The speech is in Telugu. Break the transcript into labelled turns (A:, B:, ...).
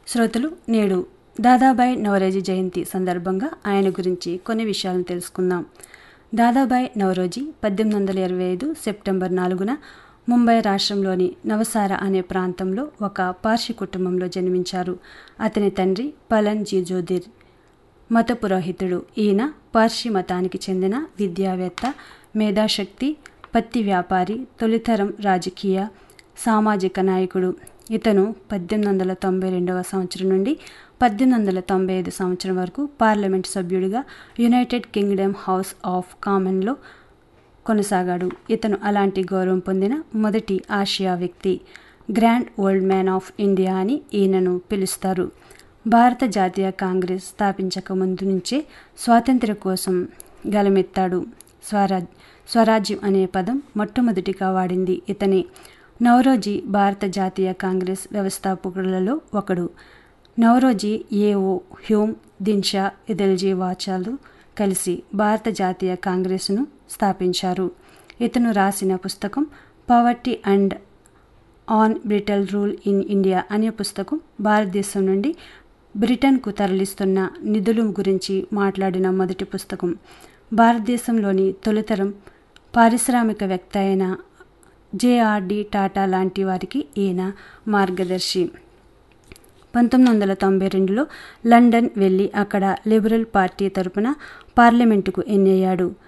A: శ్రోతలు నేడు దాదాబాయ్ నవరోజీ జయంతి సందర్భంగా ఆయన గురించి కొన్ని విషయాలను తెలుసుకుందాం దాదాబాయ్ నవరోజీ పద్దెనిమిది వందల ఇరవై ఐదు సెప్టెంబర్ నాలుగున ముంబై రాష్ట్రంలోని నవసార అనే ప్రాంతంలో ఒక పార్షి కుటుంబంలో జన్మించారు అతని తండ్రి పలన్ జీజోదిర్ మత పురోహితుడు ఈయన పార్షి మతానికి చెందిన విద్యావేత్త మేధాశక్తి పత్తి వ్యాపారి తొలితరం రాజకీయ సామాజిక నాయకుడు ఇతను పద్దెనిమిది వందల తొంభై రెండవ సంవత్సరం నుండి పద్దెనిమిది వందల తొంభై ఐదు సంవత్సరం వరకు పార్లమెంట్ సభ్యుడిగా యునైటెడ్ కింగ్డమ్ హౌస్ ఆఫ్ కామన్లో కొనసాగాడు ఇతను అలాంటి గౌరవం పొందిన మొదటి ఆసియా వ్యక్తి grand old man of India అని ఈయనను పిలుస్తారు భారత జాతీయ కాంగ్రెస్ స్థాపించక ముందు నుంచే స్వాతంత్ర్య కోసం గలమెత్తాడు స్వరాజ్ స్వరాజ్యం అనే పదం మొట్టమొదటిగా వాడింది ఇతనే నవరోజీ భారత జాతీయ కాంగ్రెస్ వ్యవస్థాపకులలో ఒకడు నవరోజీ ఏఓ హ్యూమ్ దిన్షా ఇదల్జీ వాచాలు కలిసి భారత జాతీయ కాంగ్రెస్ను స్థాపించారు ఇతను రాసిన పుస్తకం poverty and un British rule in India అనే పుస్తకం భారతదేశం నుండి బ్రిటన్కు తరలిస్తున్న నిధుల గురించి మాట్లాడిన మొదటి పుస్తకం భారతదేశంలోని తొలితరం పారిశ్రామికవేత్త అయిన జేఆర్డి టాటా లాంటి వారికి ఈయన మార్గదర్శి పంతొమ్మిది వందల తొంభై రెండులో లండన్ వెళ్ళి అక్కడ లిబరల్ పార్టీ తరపున పార్లమెంటుకు ఎన్నయ్యాడు